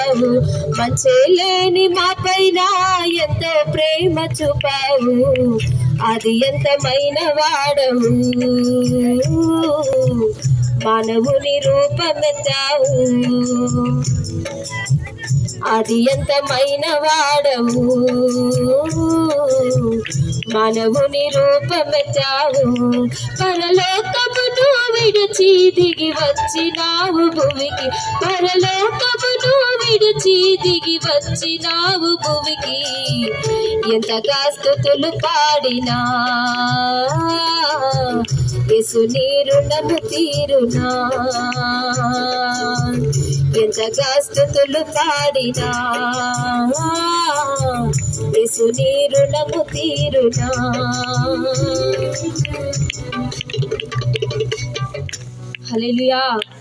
చూపావు మంచే లేని మా పైన ఎంతో ప్రేమ చూపావు అది ఎంతమైన వాడవు మానవుని రూపమెత్తావు అది ఎంతమైన వాడవు మానవుని రూపమెత్తావు పరలోకమును విడిచి దిగి వచ్చినావు భూమికి పరలోకమును విడిచి దిగి వచ్చినావు భూమికి ఎంతగా స్థుతులు పాడినా యేసు నీరు నన్ను తీరునా ఎంతగా స్థుతులు పాడినా యేసు నీరు నన్ను తీరునా హల్లెలూయా